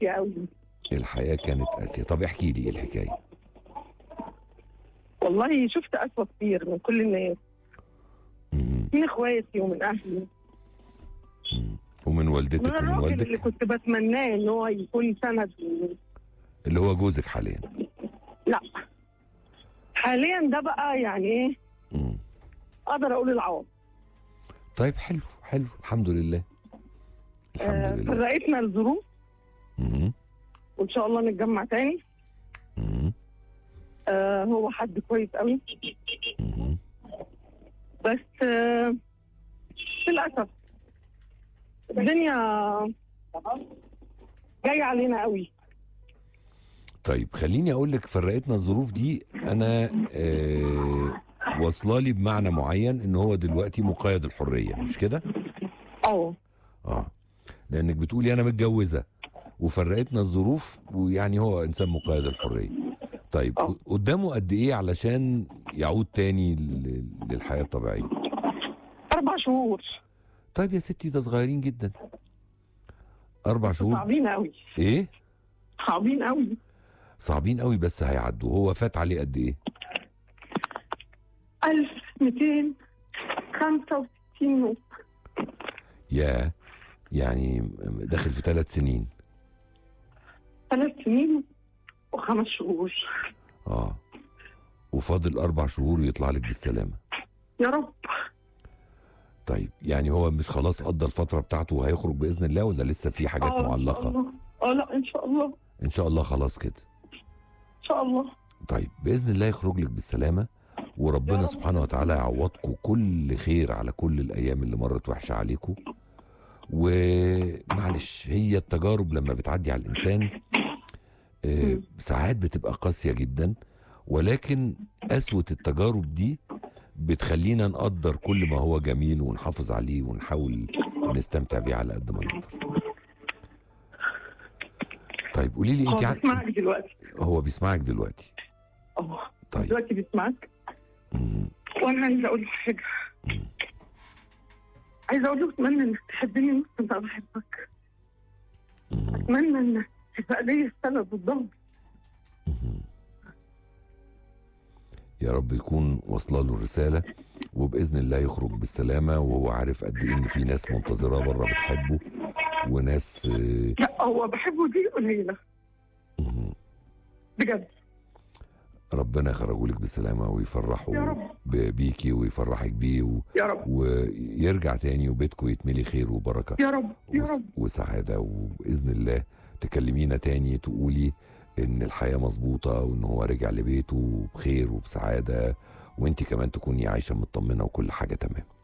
قاسيه قوي الحياه كانت قاسيه طب احكي لي ايه الحكايه والله شفت اسوء كتير من كل الناس مهم. من اخواتي ومن اهلي مم. ومن من والدتك ومن الراجل اللي والدك كنت بتمناه ان هو يكون سند اللي هو جوزك حاليا لا حاليا ده بقى يعني ايه مم. اقدر اقول العوض طيب حلو حلو الحمد لله آه، الحمد لله فرقتنا الظروف مهم. وان شاء الله نتجمع تاني مهم. آه هو حد كويس قوي مهم. بس آه للاسف الدنيا جايه علينا قوي طيب خليني اقول لك فرقتنا الظروف دي انا آه واصله لي بمعنى معين ان هو دلوقتي مقيد الحريه مش كده؟ اه اه لانك بتقولي انا متجوزه وفرقتنا الظروف ويعني هو انسان مقيد الحريه طيب آه. قدامه قد ايه علشان يعود تاني ل- للحياه الطبيعيه اربع شهور طيب يا ستي ده صغيرين جدا اربع شهور صعبين قوي ايه صعبين قوي صعبين قوي بس هيعدوا هو فات عليه قد ايه 1265 يوم يا يعني داخل في ثلاث سنين ثلاث سنين وخمس شهور اه وفاضل اربع شهور ويطلع لك بالسلامه يا رب طيب يعني هو مش خلاص قضى الفتره بتاعته وهيخرج باذن الله ولا لسه في حاجات آه، إن شاء معلقه الله. اه لا ان شاء الله ان شاء الله خلاص كده ان شاء الله طيب باذن الله يخرج لك بالسلامه وربنا يا رب. سبحانه وتعالى يعوضكم كل خير على كل الايام اللي مرت وحشه عليكم ومعلش هي التجارب لما بتعدي على الانسان آه، مم. ساعات بتبقى قاسيه جدا ولكن قسوه التجارب دي بتخلينا نقدر كل ما هو جميل ونحافظ عليه ونحاول نستمتع بيه على قد ما نقدر طيب قولي لي هو انت بيسمعك دلوقتي هو بيسمعك دلوقتي اه طيب دلوقتي بيسمعك مم. وانا عايزه اقول له حاجه عايزه اقول له اتمنى انك تحبني نص ما بحبك مم. اتمنى انك تبقى لي السند والضهر يا رب يكون واصله له الرساله وباذن الله يخرج بالسلامه وهو عارف قد ايه ان في ناس منتظراه بره بتحبه وناس آه، لا هو بحبه دي قليله مم. بجد ربنا يخرجه لك بالسلامه ويفرحه يا رب. ب- بيكي ويفرحك بيه و... يا رب ويرجع تاني وبيتكم يتملي خير وبركه يا رب يا وس- رب وسعاده وباذن الله تكلمينا تاني تقولي ان الحياه مظبوطه وان هو رجع لبيته بخير وبسعاده وانت كمان تكوني عايشه مطمنه وكل حاجه تمام